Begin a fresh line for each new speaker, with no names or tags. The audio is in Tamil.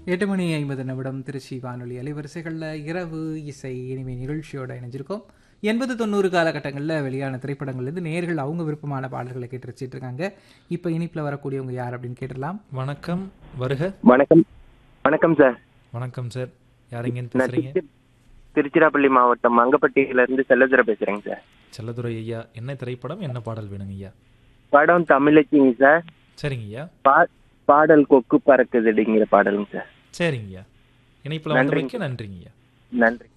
எட்டு மணி ஐம்பது நிமிடம் திருச்சி வானொலி அலைவரிசைகளில் இரவு இசை இனிமை நிகழ்ச்சியோட இணைஞ்சிருக்கோம் எண்பது தொண்ணூறு காலகட்டங்களில் வெளியான திரைப்படங்கள்லேருந்து நேர்கள் அவங்க விருப்பமான பாடல்களை கேட்டு ரசிச்சிட்டு இருக்காங்க இப்போ இனிப்பில் வரக்கூடியவங்க யார் அப்படின்னு கேட்டுடலாம்
வணக்கம் வருக
வணக்கம் வணக்கம் சார்
வணக்கம் சார் யாருங்கன்னு
நான்
பேசுறீங்க
திருச்சி- திருச்சிராப்பள்ளி மாவட்டம் மங்கப்பட்டியில இருந்து செல்லதுரை பேசுறேங்க சார்
செல்லதுரை ஐயா என்ன திரைப்படம் என்ன பாடல் வேணுங்க ஐயா
படம் தமிழச்சிங்க சார்
சரிங்க ஐயா
பா பாடல் கொக்கு பறக்குதுடிங்கிற பாடலுங்க சார்
சரிங்க ஐயா இணைப்பில்
நன்றிங்க.
வந்தமைக்கு நன்றிங்க ஐயா
நன்றி